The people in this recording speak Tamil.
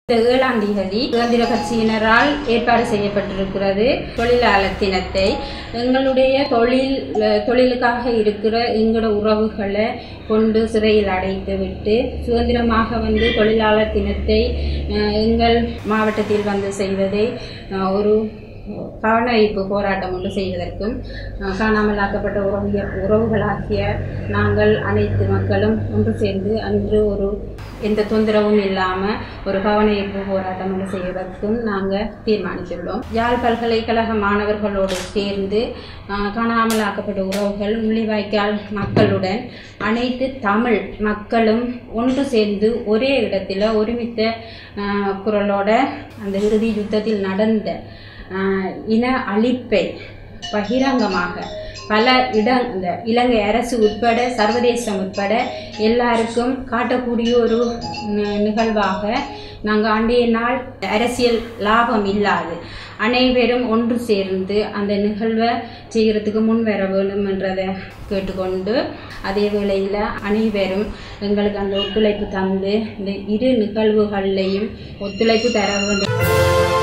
இந்த ஏழாம் தேதி சுதந்திர கட்சியினரால் ஏற்பாடு செய்யப்பட்டிருக்கிறது தொழிலாளர் தினத்தை எங்களுடைய தொழில் தொழிலுக்காக இருக்கிற எங்களோட உறவுகளை கொண்டு சிறையில் அடைத்து விட்டு சுதந்திரமாக வந்து தொழிலாளர் தினத்தை அஹ், எங்கள் மாவட்டத்தில் வந்து செய்வதை அஹ், ஒரு கவனஈர்ப்பு போராட்டம் ஒன்று செய்வதற்கும் அஹ், காணாமல் ஆக்கப்பட்ட உறவிய உறவுகளாகிய நாங்கள் அனைத்து மக்களும் ஒன்று சேர்ந்து அன்று ஒரு எந்த தொந்தரவும் இல்லாமல் ஒரு கவனஈர்ப்பு போராட்டம் ஒன்று செய்வதற்கும் நாங்கள் தீர்மானித்துள்ளோம் யாழ் பல்கலைக்கழக மாணவர்களோடு சேர்ந்து அஹ், காணாமல் ஆக்கப்பட்ட உறவுகள் முள்ளிவாய்க்கால் மக்களுடன் அனைத்து தமிழ் மக்களும் ஒன்று சேர்ந்து ஒரே இடத்துல ஒருமித்த அஹ், குரலோட அந்த இறுதி யுத்தத்தில் நடந்த ஆஹ் இன அழிப்பை பகிரங்கமாக பல இடம் இந்த இலங்கை அரசு உட்பட சர்வதேசம் உட்பட எல்லாருக்கும் காட்டக்கூடிய ஒரு நி- நிகழ்வாக நாங்கள் அன்றைய நாள் அரசியல் லாபம் இல்லாது அனைவரும் ஒன்று சேர்ந்து அந்த நிகழ்வை செய்கிறதுக்கு முன் வர வேண்டும் என்றதை கேட்டுக்கொண்டு அதே வேளையில் அனைவரும் எங்களுக்கு அந்த ஒத்துழைப்பு தந்து இந்த இரு நிகழ்வுகள்லையும் ஒத்துழைப்பு தர வேண்டும்